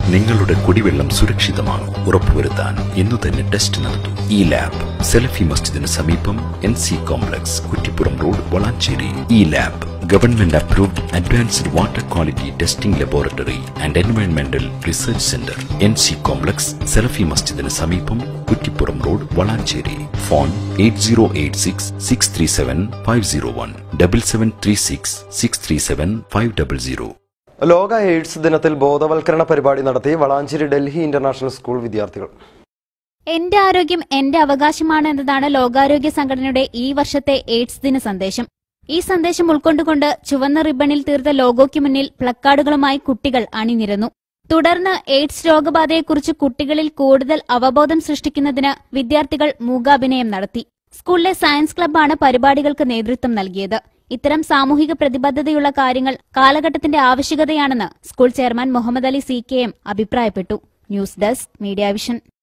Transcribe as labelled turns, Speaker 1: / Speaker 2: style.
Speaker 1: നിങ്ങളുടെ കുടിവെള്ളം സുരക്ഷിതമാണോ ഉറപ്പുവരുത്താൻ ഇന്നു തന്നെ ടെസ്റ്റ് നടത്തൂ ഈ ലാബ് സെലഫി മസ്ജിദിന് സമീപം N C complex Kuttippuram road Valanchery ഈ lab government approved advanced water quality testing laboratory and എൻവയോൺമെന്റൽ research centre N C complex Salafi മസ്ജിദിന് സമീപം Kuttippuram road Valanchery phone eight zero eight six six three seven five zero one double seven three six six three seven five double zero
Speaker 2: ലോക AIDS ദിനത്തിൽ ബോധവൽക്കരണ പരിപാടി നടത്തി Valanchery Delhi international school വിദ്യാർത്ഥികൾ
Speaker 3: എന്റെ ആരോഗ്യം എന്റെ അവകാശമാണ് എന്നതാണ് ലോകാരോഗ്യ സംഘടനയുടെ ഈ വർഷത്തെ എയ്ഡ്സ് ദിന സന്ദേശം ഈ സന്ദേശം ഉൾക്കൊണ്ടുകൊണ്ട് ചുവന്ന റിബണിൽ തീർത്ത ലോഗോയ്ക്ക് മുന്നിൽ പ്ലക്കാർഡുകളുമായി കുട്ടികൾ അണിനിരന്നു തുടർന്ന് എയ്ഡ്സ് രോഗബാധയെക്കുറിച്ച് കുട്ടികളിൽ കൂടുതൽ അവബോധം സൃഷ്ടിക്കുന്നതിന് വിദ്യാർത്ഥികൾ മൂകാഭിനയം നടത്തി സ്കൂളിലെ സയൻസ് ക്ലബ്ബാണ് പരിപാടികൾക്ക് നേതൃത്വം നൽകിയത് ഇത്തരം സാമൂഹിക പ്രതിബദ്ധതയുള്ള കാര്യങ്ങൾ കാലഘട്ടത്തിന്റെ ആവശ്യകതയാണെന്ന് school chairman Muhammad Ali C K M അഭിപ്രായപ്പെട്ടു ന്യൂസ് ഡെസ്ക് മീഡിയ വിഷൻ